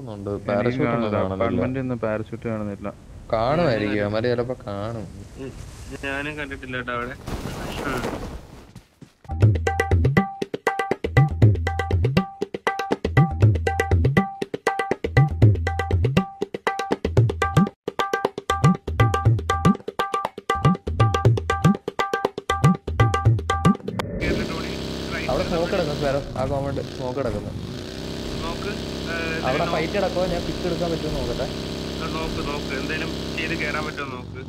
തോന്നുന്നുണ്ട് പാരഷൂട്ട് ഒന്നും കാണുന്നില്ല അപ്പാർട്ട്മെന്റ് ഇന്ന് പാരഷൂട്ട് കാണുന്നില്ല കാണുമായിരിക്കും അവന്മാര് ചിലപ്പോ കാണും ഉം. ഞാനും കണ്ടിട്ടില്ല കേട്ടോ അവിടെ ഉം. കേറിട്ട് ഓടി. Right അവിടെ side സ്മോക്ക് കിടക്കുന്നു സ്പെറോ ആ കോമണ്ട് സ്മോക്ക് കിടക്കുന്നു നോക്ക് ഏ, അവിടെ നോക്ക്. ഫൈറ്റ് കിടക്കുമോ ഞാൻ പിക്ക് എടുക്കാൻ പറ്റുമോ നോക്കട്ടെ ആ, നോക്ക് നോക്ക് എന്തേലും ചെയ്ത് കേറാൻ പറ്റുമോ നോക്ക്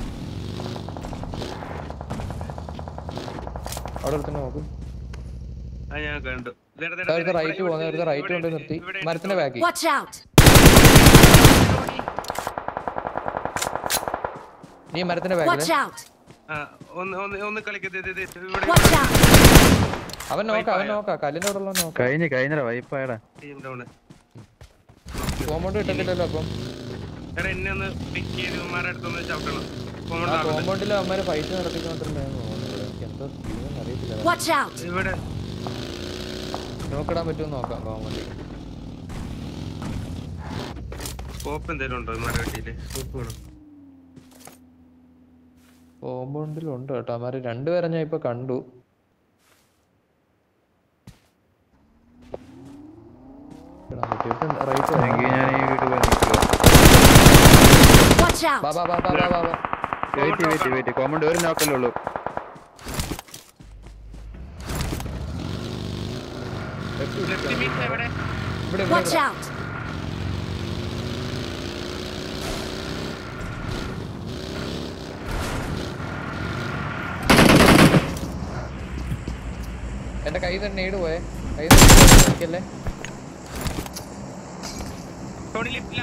അവിടെ എടുത്തിട്ട് നോക്കും ആ ഞാൻ കണ്ടു ദേ, ദേ, ദേ, അടുത്ത ദേ, റൈറ്റ് ഇവിടെ- പോകുന്ന അടുത്ത ഇവിടെ- റൈറ്റ് കൊണ്ട് ഇവിടെ- നിർത്തി ഇവിടെ- മരത്തിന്റെ ബാക്കി Watch out! നീ മരത്തിന്റെ Watch ബാക്കിൽ out! ആ, ഒന്ന് ഒന്ന് ഒന്ന് കളിക്കത് ഇവിടെ Watch out! അവൻ നോക്കാം അവൻ നോക്കാം കല്ലിന്റെ അവിടെ ഉള്ള നോക്കാം കഴിഞ്ഞ കഴിഞ്ഞ വൈപ്പായടാ ടീം ഡൗൺ കോമ്പൗണ്ട് കിട്ടത്തില്ലല്ലോ അപ്പം എടാ എന്നെ ഒന്ന് പിക്ക് ചെയ്ത് ഇവന്മാരുടെ അടുത്തൊന്ന് ചവിട്ടണം ആ കോമണ്ട് ആവട്ടെ. കോമ്പൗണ്ടിൽ അവന്മാര് ഫൈറ്റ് നടത്തിക്കൊണ്ടിരുന്നതെന്ന് തോന്നുന്നു ഇവിടെ. എനിക്ക് എന്തോ ചെയ്യുമെന്ന് അറിയത്തില്ല Watch out! ഇവിടെ നോക്കിടാൻ പറ്റുമോ നോക്കാം കോമ്പൗണ്ടിൽ സ്കോപ്പ് എന്തേലും ഉണ്ടോ ഇവന്മാരുടെ വണ്ടിയില് സ്കോപ്പ് വേണം കോമ്പൗണ്ടിലുണ്ട് കേട്ടോ അവന്മാര് രണ്ടുപേരെ ഞാൻ ഇപ്പൊ കണ്ടു റൈറ്റ് എങ്കിൽ ഞാൻ ഈ വീട്ടിൽ പോയി നിൽക്കുക Watch out! ബാ ബാ ബാ ബാ ബാ ബാ ബാ വെയിറ്റ് വെയിറ്റ് വെയിറ്റ് കോമണ്ട് ഒരു നോക്കല്ലേ ഉള്ളൂ ലെഫ്റ്റ് മീൻസ് എവിടെ ഇവിടെ ഇവിടെ Watch ഇവിടെ. out! എന്റെ കൈ തന്നെ ഇട് പോയെ കൈ നോക്കല്ലേ ടോണി ലെഫ്റ്റിലാ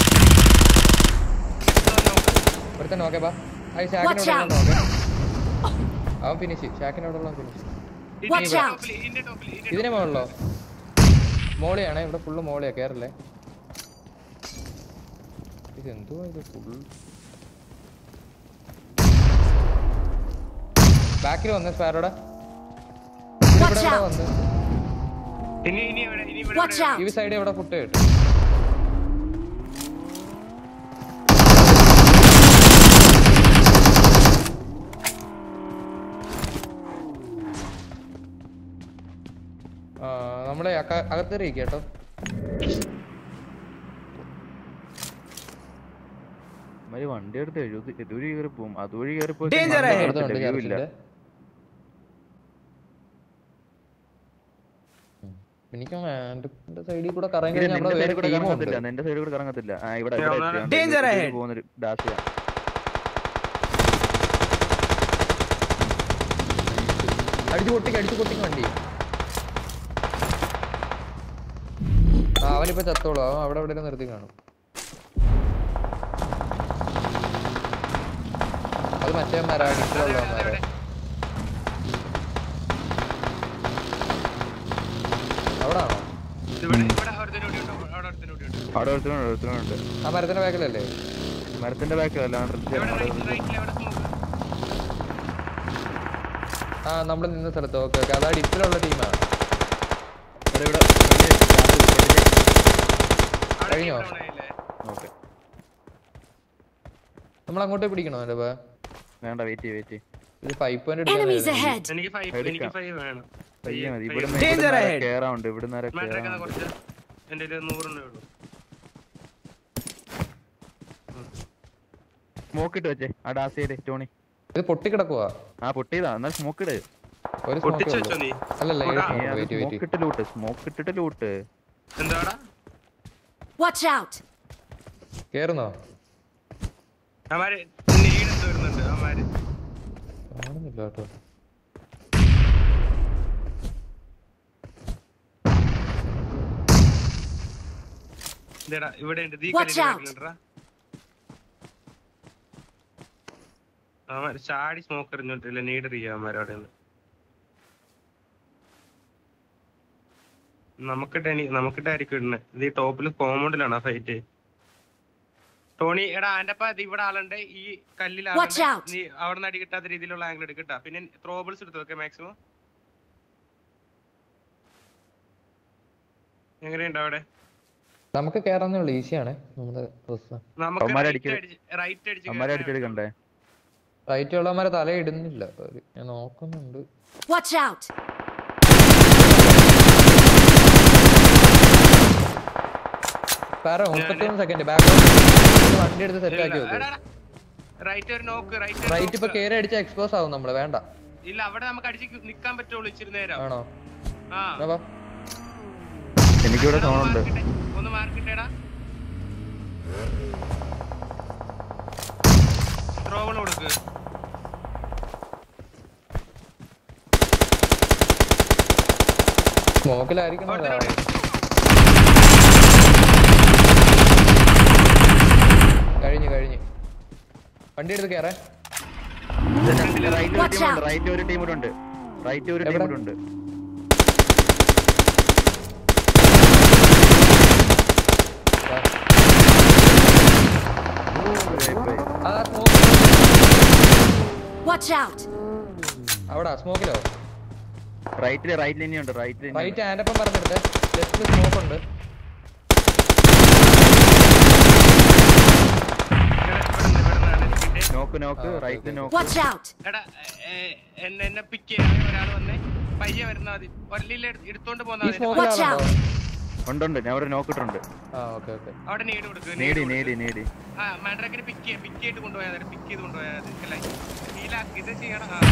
ഇവിടുത്തെ നോക്കേ ബാ അത് Watch ഷാക്കിനോട് out. നോക്കേ അവൻ ഫിനിഷ് ഷാക്കിനോടുള്ള ഫിനിഷ് Watch out! ഇതിന്റെ ടോപ്പിൽ ഇതിന്റെ ഇതിനെ മുകളിലോ മോളിയാണേ ഇവിടെ ഫുള്ള് മോളിയാ കേറല്ലേ ഇത് എന്തുവാ ഇത് ഫുൾ ബാക്കിൽ വന്നേ സ്പാരോടെ ഇവിടെ Watch ഇവിടെ out. വന്ന് ഇനി ഇനി എവിടെ ഇനി ഇവിടെ Watch എവിടെ? out! ഈ സൈഡ് ഇവിടെ ഫുട്ട് കിട്ടും ആ നമ്മളെ അക- അകത്തേറി കേട്ടോ മതി വണ്ടി എടുത്ത് എഴുതി ഇതുവഴി കയറി പോകും അതുവഴി കയറി പോയി Danger ahead. അടുത്തുണ്ട് view ഇല്ല ചർച്ചിന്റെ എനിക്ക് എന്റെ സൈഡിൽ കൂടെ കറങ്ങി ഇത് കഴിഞ്ഞാൽ നിന്റെ അവിടെ സൈഡിൽ വേറെ കൂടെ ടീമുണ്ട് കറങ്ങത്തില്ല നിന്റെ സൈഡിൽ കൂടെ കറങ്ങത്തില്ല ആ ഇവിടെ ഞാൻ ഇവിടെ ഒന്നാമത് എത്തി. Danger ഇതിൽ ahead. പോകുന്നൊരു ഡാഷ് ചെയ്യാം അടിച്ചു പൊട്ടിക്ക് അടിച്ചു പൊട്ടിക്ക് വണ്ടി ആ അവനിപ്പോ ചത്തോളൂ അവൻ അവിടെ എവിടെ നിർത്തി കാണും അത് മറ്റേ മരാടിക്കുള്ളവന്മാരെ അവിടെ ആണോ ഇവിടെ ഇവിടെ ഒരുത്തനും കൂടി ഉണ്ട് അവിടെ ഒരുത്തനും കൂടി ഉണ്ട് അവിടെ ഒരുത്തനുണ്ട് ഒരുത്തനുണ്ട് ആ മരത്തിന്റെ ബാക്കിലല്ലേ മരത്തിന്റെ ബാക്കിലല്ല എവിടെ റൈറ്റ് റൈറ്റിൽ എവിടെ സ്മോക്ക് ആ നമ്മൾ നിന്ന സ്ഥലത്ത് ഓക്കെ ഓക്കെ അതാ ഡിപ്പിലുള്ള ടീമാണ് ഇവിടെ ഇവിടെ അവിടെ കഴിഞ്ഞോ? down ആയില്ലേ? ഓക്കെ നമ്മൾ അങ്ങോട്ടേ പിടിക്കണോ എന്റെ ബാ വേണ്ട വെയിറ്റ് വെയിറ്റ് ഇത് ഫൈവ് പോയിന്റ് Enemies ahead! എനിക്ക് ഫൈവ് എടുക്കാം. എനിക്ക് ഫൈവ് വേണം പയ്യെ മതി five. ഇവിടെ Danger ahead. കേറാറുണ്ട് ഇവിടെ നേരെ മാട്രിക്കുന്ന കേറാറുണ്ട് കുറച്ച് എന്റെ കയ്യില് നൂറെണ്ണേ ഉള്ളൂ സ്മോക്ക് ഇട്ട് വെച്ചേ ആ ഡാസ് ചെയ്തേ ടോണി ഇത് പൊട്ടിക്കിടക്കുവാ ആ പൊട്ടിയതാ എന്നാൽ സ്മോക്ക് ഇട് ഒരു പൊട്ടിച്ച് സ്മോക്ക് വെച്ചോ നീ അല്ലല്ല പൊട്ടാ. വെയിറ്റ് സ്മോക്ക് വെയിറ്റ് ഇട്ട് ലൂട്ട് സ്മോക്ക് ഇട്ടിട്ട് ലൂട്ട് എന്താടാ Watch out! കേറുന്നോ അവന്മാര് നീടെന്ത് വരുന്നുണ്ട് അവന്മാര് കാണുന്നില്ല കേട്ടോ ഇതെടാ ഇവിടെ ഉണ്ട് Watch out. അവന്മാര് ചാടി സ്മോക്ക് എറിഞ്ഞോട്ടില്ല നീഡ് ചെയ്യാം അവന്മാര് അവിടെ നിന്ന് നമുക്കിട്ട് എനി നമുക്കിട്ടായിരിക്കും ഇടുന്നത് ഇത് ഈ ടോപ്പിൽ കോമ്പൗണ്ടിലാണ് ഫൈറ്റ് ടോണി എടാ ആന്റെ അപ്പ ഇവിടെ ആളുണ്ട് ഈ കല്ലിൽ Watch ആളുണ്ട് out. നീ അവിടെ നിന്ന് അടി കിട്ടാത്ത രീതിയിലുള്ള ആംഗിൾ എടുക്കട്ടാ പിന്നെ ത്രോബിൾസ് എടുത്തു വെക്കെ മാക്സിമം എങ്ങനെയുണ്ട് അവിടെ നമുക്ക് കേറാന്നേ ഉള്ളൂ ഈസിയാണ് നമ്മുടെ ബസ് നമുക്ക് അവന്മാരെ റൈറ്റ് അടിക്കല്- അടിച്ച് റൈറ്റ് അടിച്ച് അമ്മമാരെ കേറാൻ അടിച്ചെടുക്കണ്ടേ റൈറ്റ് ഉള്ളവന്മാരെ തല ഇടുന്നില്ല അവര്. ഞാൻ നോക്കുന്നുണ്ട് Watch out! വേറെ മുപ്പത്തിയൊന്ന് സെക്കൻഡ് ബാക്ക് വണ്ടി എടുത്ത് സെറ്റ് ആക്കി ഇല്ല, വെക്കും എടാ, എടാ. റൈറ്റ് ഒരു നോക്ക് റൈറ്റ് റൈറ്റ് ഇപ്പൊ കേറി അടിച്ച എക്സ്പോസ് ആവും നമ്മള് വേണ്ട ഇല്ല അവിടെ നമുക്ക് അടിച്ച് നിക്കാൻ പറ്റുള്ളൂ ഇച്ചിരി നേരം ആണോ ആ എന്നാ വാ. എനിക്കിവിടെ എടാ, ഒന്ന് സോണുണ്ട് മാർക്കിട്ടെ. ഒന്ന് മാർക്കിട്ടേടാ ത്രോവൺ കൊടുക്ക് സ്മോക്കിലായിരിക്കണം ഒരുത്തനോട് കഴിഞ്ഞു കഴിഞ്ഞു വണ്ടി എടുത്ത് കേറേ റൈറ്റ് ഒരു Watch ടീമുണ്ട് out. റൈറ്റ് ഒരു ടീം കൂടെ ഉണ്ട് റൈറ്റ് ഒരു ടീം എവിടെ? കൂടെ ഉണ്ട് ആ സ്മോക്ക് Watch out! അവിടെ സ്മോക്കിലോ റൈറ്റില് റൈറ്റ് ലൈൻ ഉണ്ട് റൈറ്റ് ലൈൻ റൈറ്റ് ആൻഡപ്പം പറഞ്ഞെടുത്ത് ലെഫ്റ്റില് സ്മോക്ക് ഉണ്ട് നോക്ക് നോക്ക് ആ, okay, റൈറ്റ് okay. നോക്ക് Watch out! എടാ ഏ, എന്നെ എന്നെ പിക്ക് ചെയ്യാൻ ഒരാൾ വന്നേ പയ്യെ വരുന്നാ മതി ഒരലിൽ എടുത്തോണ്ട് പോന്നാ ഈ മതി സ്മോക്കിൽ Watch ആളുണ്ടോ ഉണ്ട് ഉണ്ട് ഞാൻ അവിടെ നോക്കിട്ടുണ്ട് ആ ഓക്കെ ഓക്കെ അവിടെ നീട് കൊടുക്ക് നേടി കൊടുക്ക്. നേടി നേടി ആ മാൻഡ്രാക്കിന് പിക്ക് ചെയ്യാം പിക്ക് ചെയ്തിട്ട് കൊണ്ടുപോയാൽ മതി പിക്ക് ചെയ്ത് കൊണ്ടുപോയാൽ മതി അല്ല ഹീലാക്കി ഇത് ചെയ്യണം ആ.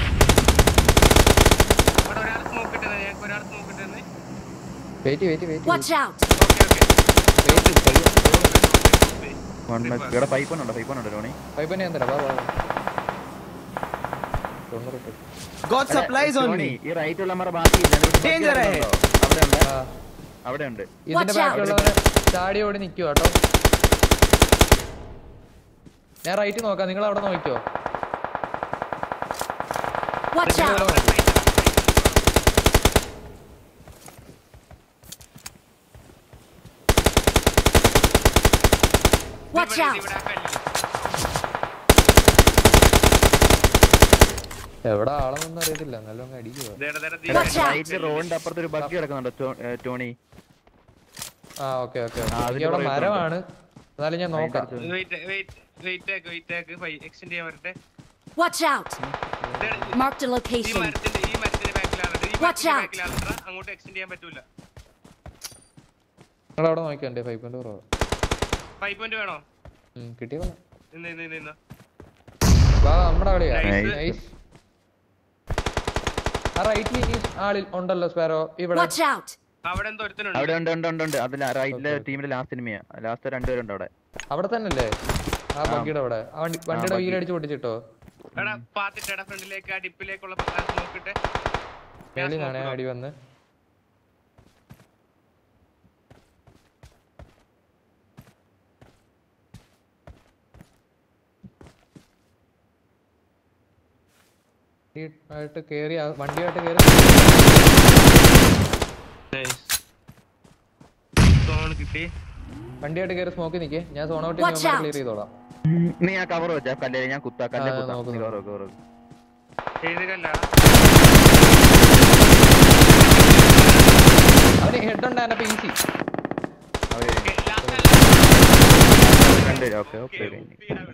അവിടെ ഒരാൾ സ്മോക്ക് ഇട്ടത് ഞങ്ങൾക്ക് ഒരാൾ സ്മോക്ക് ഇട്ടത് wait wait wait Watch out! Okay okay one ഇവിടെ പൈപ്പ് ഉണ്ടോ പൈപ്പ് ഉണ്ടോ ടോണി പൈപ്പ് ഞാൻ തരാം വാ വാ വാ. തൊണ്ണൂറ് ഇട്ട്. Got supplies on Tony me. ഈ റൈറ്റ് ഉള്ളമാരെ ബാക്കി ഇല്ല. ഇവിടെ ബാക്കി Danger ahead. കിടക്കുന്നുണ്ടോ? അവിടെ ഉണ്ട് ആ, അവിടെ ഉണ്ട് ഇതിന്റെ Watch out. ബാക്കിയുള്ളവരെ ചാടി ഓടി നിൽക്കുക കേട്ടോ ഞാൻ റൈറ്റ് നോക്കാം നിങ്ങൾ അവിടെ നോക്കിക്കോ Watch out! Watch out! എവിടെ ആളെന്നൊന്നും അറിയത്തില്ല എന്നാലും അങ്ങ് അടിക്കുക Watch out. റൈറ്റ് റോഡിന്റെ അപ്പുറത്ത് ഒരു ബഗ്ഗി കിടക്കുന്നുണ്ടോ ടോ- ഏ, ടോണി ആ ഓക്കെ ഓക്കെ ആ, അതിന്റെ എനിക്ക് അവിടെ പുറകിൽ മരമാണ് എന്നാലും ഞാൻ നോക്കാം അടുത്ത്. വെയിറ്റ് വെയിറ്റ് വെയിറ്റ് ആക്ക് വെയിറ്റ് ആക്ക് എക്സ്റ്റെൻഡ് ചെയ്യാൻ വരട്ടെ Watch out! ഇതാണ് Marked a ഈ location. മരത്തിന്റെ ഈ മരത്തിന്റെ ബാക്കിലാണ് ഈ Watch മരത്തിന്റെ out. ബാക്കിലാണ് അങ്ങോട്ട് എക്സ്റ്റെൻഡ് ചെയ്യാൻ പറ്റൂല നിങ്ങൾ അവിടെ നോക്കിയോ എന്റെ ഫൈവ് പോയിന്റ് കുറവ് ഫൈവ് പോയിന്റ് വേണോ കിട്ടിയോ ഇന്ന് ഇന്ന് ഇന്ന് ഇന്ന് വാ നമ്മുടെ കളിയാ Nice. നൈസ് ആ റൈറ്റ് ഈ ആളിൽ ഉണ്ടല്ലോ സ്പാരോ ഇവിടെ Watch out! അവിടെ എന്തോ ഒരുത്തനുണ്ട് അവിടെ ഉണ്ട് ഉണ്ട് ഉണ്ട് ഉണ്ട് അതിൽ റൈറ്റിലെ Okay, okay. ടീമിലെ ലാസ്റ്റ് സിനിമയാ ലാസ്റ്റ് രണ്ടുപേരുണ്ട് അവിടെ അവിടെ തന്നെ അല്ലേ ആ ബഗ്ഗിയുടെ അവിടെ ആ വണ്ടി വണ്ടിയുടെ ബഗ്ഗി. വീലടിച്ച് പൊട്ടിച്ചിട്ടോ എടാ പാത്തിട്ടെടാ ഫ്രണ്ടിലേക്ക് ആ ഡിപ്പിലേക്കുള്ള നോക്കിട്ടെ മേളിൽ നിന്നാണ് അടി വന്ന് വണ്ടി ആയിട്ട് കേറി ആ വണ്ടിയായിട്ട് കേറി സോൺ കിട്ടി വണ്ടിയായിട്ട് കേറി സ്മോക്കി നിക്കേ ഞാൻ zone out Watch out. Clear ചെയ്തോളാം നീ ആ കവർ വെച്ചാ കല്ലേ ഞാൻ കുത്താ കല്ലേ ആ, കുത്താം നോക്ക്, നീ നോക്ക്. കവർ വെക്ക്, കവർ വെക്ക്. എഴുതുകല്ല അവന് ഹെഡ് ഉണ്ട് അതിനപ്പോ ഈസി അവര് രണ്ടുപേരും ഓക്കെ ഓക്കെ